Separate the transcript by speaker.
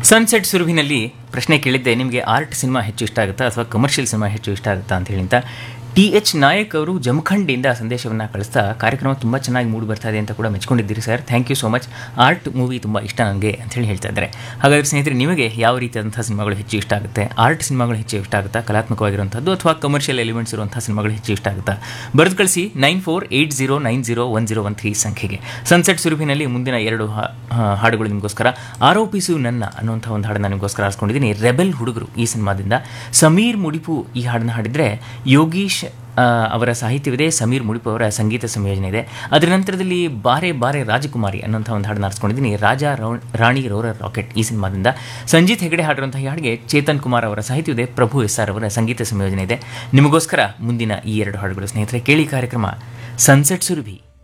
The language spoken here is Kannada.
Speaker 1: ಸನ್ಸೆಟ್ ಸುರುವಿನಲ್ಲಿ ಪ್ರಶ್ನೆ ಕೇಳಿದ್ದೆ ನಿಮಗೆ ಆರ್ಟ್ ಸಿನಿಮಾ ಹೆಚ್ಚು ಇಷ್ಟ ಆಗುತ್ತಾ ಅಥವಾ ಕಮರ್ಷಿಯಲ್ ಸಿನಿಮಾ ಹೆಚ್ಚು ಇಷ್ಟ ಆಗುತ್ತಾ ಅಂತ ಹೇಳಿಂತ ಟಿ ಎಚ್ ನಾಯಕ್ ಅವರು ಜಮಖಂಡಿಯಿಂದ ಸಂದೇಶವನ್ನು ಕಳಿಸ್ತಾ ಕಾರ್ಯಕ್ರಮ ತುಂಬ ಚೆನ್ನಾಗಿ ಮೂಡಿ ಬರ್ತಾ ಇದೆ ಅಂತ ಕೂಡ ಮೆಚ್ಕೊಂಡಿದ್ದೀರಿ sir thank you so much art movie ತುಂಬ ಇಷ್ಟ ನನಗೆ ಅಂತ ಹೇಳಿ ಹೇಳ್ತಾ ಇದ್ದಾರೆ ಹಾಗಾದರೆ ಸ್ನೇಹಿತರೆ ನಿಮಗೆ ಯಾವ ರೀತಿಯಾದಂಥ ಸಿನಿಮಾಗಳು ಹೆಚ್ಚು ಇಷ್ಟ ಆಗುತ್ತೆ ಆರ್ಟ್ ಸಿನಿಮಾಗಳು ಹೆಚ್ಚು ಇಷ್ಟ ಆಗುತ್ತಾ ಕಲಾತ್ಮಕವಾಗಿರುವಂಥದ್ದು ಅಥವಾ ಕಮರ್ಷಿಯಲ್ ಎಲಿಮೆಂಟ್ಸ್ ಇರುವಂಥ ಸಿನಿಮಾಗಳು ಹೆಚ್ಚು ಇಷ್ಟ ಆಗುತ್ತಾ ಬರೆದು ಕಳಿಸಿ nine four eight zero nine zero one zero one three ಸಂಖ್ಯೆಗೆ ಸನ್ಸೆಟ್ ಸುರುವಿನಲ್ಲಿ ಮುಂದಿನ ಎರಡು ಹಾ- ಹಾ- ಹಾಡುಗಳು ನಿಮಗೋಸ್ಕರ ಆರೋಪಿಸು ನನ್ನ ಅನ್ನುವಂಥ ಒಂದು ಹಾಡನ್ನು ನಿಮಗೋಸ್ಕರ ಆರಿಸ್ಕೊಂಡಿದ್ದೀನಿ ರೆಬೆಲ್ ಹುಡುಗರು ಈ ಸಿನಿಮಾದಿಂದ ಸಮೀರ್ ಮುಡಿಪು ಈ ಹಾಡನ್ನು ಹಾಡಿದರೆ ಯೋಗೀಶ್ ಆ, ಅವರ ಸಾಹಿತ್ಯವಿದೆ ಸಮೀರ್ ಮುಡಿಪು ಅವರ ಸಂಗೀತ ಸಂಯೋಜನೆ ಇದೆ ಅದರ ನಂತರದಲ್ಲಿ ಬಾರೆ ಬಾರೆ ರಾಜಕುಮಾರಿ ಅನ್ನೋಂಥ ಒಂದು ಹಾಡನ್ನು ಆರಿಸ್ಕೊಂಡಿದ್ದೀನಿ ರಾಜ ರೌ- ರಾಣಿ ರೋರರ್ ರಾಕೆಟ್ ಈ ಸಿನಿಮಾದಿಂದ ಸಂಜೀತ್ ಹೆಗಡೆ ಹಾಡಿರುವಂಥ ಈ ಹಾಡಿಗೆ ಚೇತನ್ ಕುಮಾರ್ ಅವರ ಸಾಹಿತ್ಯವಿದೆ ಪ್ರಭು ಎಸ್ ಆರ್ ಅವರ ಸಂಗೀತ ಸಂಯೋಜನೆ ಇದೆ ನಿಮಗೋಸ್ಕರ ಮುಂದಿನ ಈ ಎರಡು ಹಾಡುಗಳು ಸ್ನೇಹಿತರೆ ಕೇಳಿ ಕಾರ್ಯಕ್ರಮ ಸನ್ಸೆಟ್ ಸುರಭಿ